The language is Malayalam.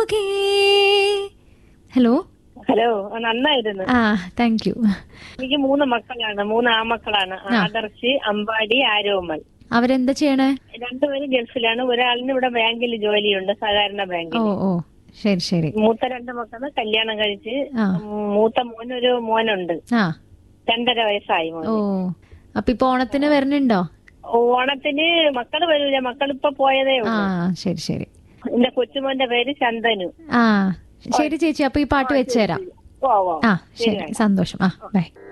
ഓക്കേ ഹലോ ഹലോ ആ, നന്നായിരുന്നു ആ താങ്ക് യു എനിക്ക് മൂന്ന് മക്കളാണ് മൂന്ന് ആമക്കളാണ് ആദർശ് അമ്പാടി ആരോമൽ അവരെന്താ ചെയ്യണേ രണ്ടുപേരും ഗൾഫിലാണ് ഒരാളിന് ഇവിടെ ബാങ്കിൽ ജോലിയുണ്ട് സഹകരണ ബാങ്കിൽ ഓ ഓ ശരി ശരി മൂത്ത രണ്ട് മക്കള് കല്യാണം കഴിച്ച് ആ. ഉം, മൂത്ത മോനൊരു മോനുണ്ട് ആ രണ്ടര വയസ്സായി മോൻ ഓ അപ്പൊ ഇപ്പൊ ഓണത്തിന് വരുന്നുണ്ടോ ഓണത്തിന് മക്കള് വരൂല മക്കളിപ്പൊ പോയതേ ആ ഉള്ളൂ ശരി ശരി എന്റെ കൊച്ചുമോന്റെ പേര് ചന്ദനു ആ ശരി ചേച്ചി അപ്പൊ ഈ പാട്ട് വെച്ചുതരാം പോവോ ആ ശരി സന്തോഷം ആ ബൈ